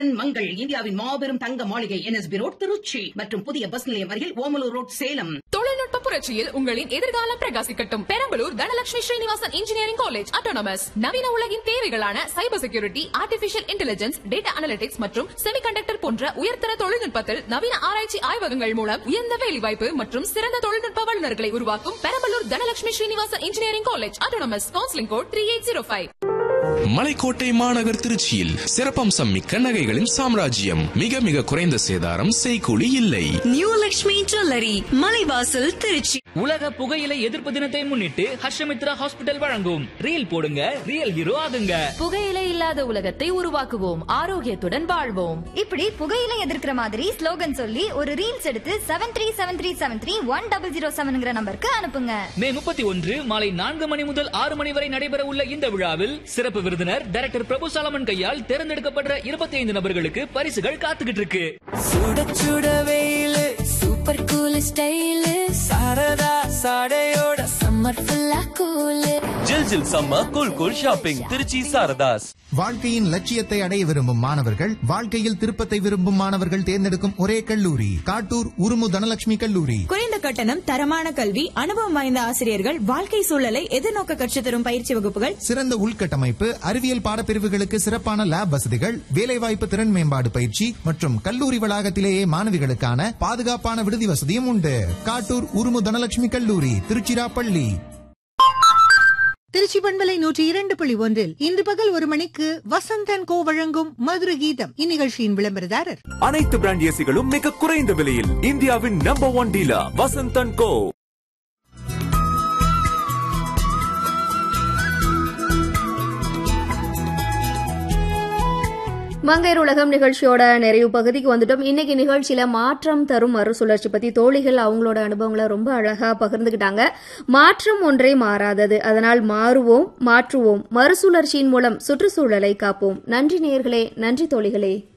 மங்கள் இந்தியாவின் மாபெரும் தங்க மாளிகை என்எஸ்பி ரோட் திருச்சி மற்றும் புதிய பஸ் நிலையம் அருகில் ஓமலூர் ரோட் சேலம் தொழில்நுட்ப புரட்சியில் உங்களின் எதிர்காலம் பிரகாசிக்கட்டும் Perambalur Dhanalakshmi Srinivasan engineering college autonomous நவீன உலகின் தேவைகளான cyber security artificial intelligence data analytics மற்றும் செமிகண்டக்டர் போன்ற உயர்தர தொழில்நுட்பத்தில் நவீன ஆராய்ச்சி ஆய்வகங்கள் மூலம் உயர்ந்த வேலைவாய்ப்பு மற்றும் சிறந்த தொழில்நுட்ப வல்லுநர்களை உருவாக்கும் Perambalur Dhanalakshmi Srinivasan engineering college autonomous counselling code three eight zero five மலைக்கோட்டை மாநகர் திருச்சியில் சிறப்பம்சம் மிக்க நகைகளின் சாம்ராஜ்யம் மிக மிக குறைந்த சேதாரம் செய்கூலி இல்லை நியூ லக்ஷ்மி ஜுவல்லரி மலைவாசல் திருச்சி உலக புகையிலை எதிர்ப்பு தினத்தை முன்னிட்டு ஹர்ஷமித்ரா ஹாஸ்பிட்டல் வழங்கும் ரீல் போடுங்க ரியல் ஹீரோ ஆகுங்க புகையிலை இல்லாத உலகத்தை உருவாக்குவோம் ஆரோக்கியத்துடன் வாழ்வோம் இப்படி புகையில எதிர்க்கிற மாதிரி ஸ்லோகன் சொல்லி ஒரு ரீல்ஸ் எடுத்து seven three seven three seven three one double zero செவன்ங்கிற நம்பருக்கு அனுப்புங்க மே முப்பத்தி ஒன்று மாலை நான்கு மணி முதல் ஆறு மணி வரை நடைபெற உள்ள இந்த விழாவில் சிறப்பு விருந்தினர் டைரக்டர் பிரபு சாலமன் கையால் தேர்ந்தெடுக்கப்பட்ட இருபத்தி ஐந்து நபர்களுக்கு பரிசுகள் காத்துக்கிட்டு இருக்கு சுட சுட வெயிலு சூப்பர் கூல் ஸ்டைலு சாரதா சாடையோட சம்மர் ஃபுல்லா கூலு ஜில் ஜில் சம்ம cool cool shopping Trichy Saradhas வாழ்க்கையின் லட்சியத்தை அடைய விரும்பும் மாணவர்கள் வாழ்க்கையில் திருப்பத்தை விரும்பும் மாணவர்கள் தேர்ந்தெடுக்கும் ஒரே கல்லூரி காட்டூர் உருமு தனலட்சுமி கல்லூரி குறைந்த கட்டணம் தரமான கல்வி அனுபவம் வாய்ந்த ஆசிரியர்கள் வாழ்க்கை சூழலை எதிர்நோக்க கற்றுத் தரும் பயிற்சி வகுப்புகள் சிறந்த உள்கட்டமைப்பு அறிவியல் பாடப்பிரிவுகளுக்கு சிறப்பான லேப் வசதிகள் வேலைவாய்ப்பு திறன் மேம்பாடு பயிற்சி மற்றும் கல்லூரி வளாகத்திலேயே மாணவிகளுக்கான பாதுகாப்பான விடுதி வசதியும் உண்டு காட்டூர் உருமு தனலட்சுமி கல்லூரி திருச்சிராப்பள்ளி திருச்சி பண்பலை நூற்றி இரண்டு புள்ளி ஒன்றில் இன்று பகல் ஒரு மணிக்கு வசந்தன் கோ வழங்கும் மதுர கீதம் இந்நிகழ்ச்சியின் விளம்பரதாரர் அனைத்து பிராண்ட் ஏசிகளும் மிக குறைந்த விலையில் இந்தியாவின் number one dealer Vasanthan co மங்கையர் உலகம் நிகழ்ச்சியோட நிறைவு பகுதிக்கு வந்துட்டோம் இன்னைக்கு நிகழ்ச்சியில மாற்றம் தரும் மறுசுழற்சி பத்தி தோழிகள் அவங்களோட அனுபவங்களை ரொம்ப அழகா பகிர்ந்துகிட்டாங்க மாற்றம் ஒன்றே மாறாதது அதனால் மாறுவோம் மாற்றுவோம் மறுசுழற்சியின் மூலம் சுற்றுச்சூழலை காப்போம் நன்றி நேயர்களே நன்றி தோழிகளே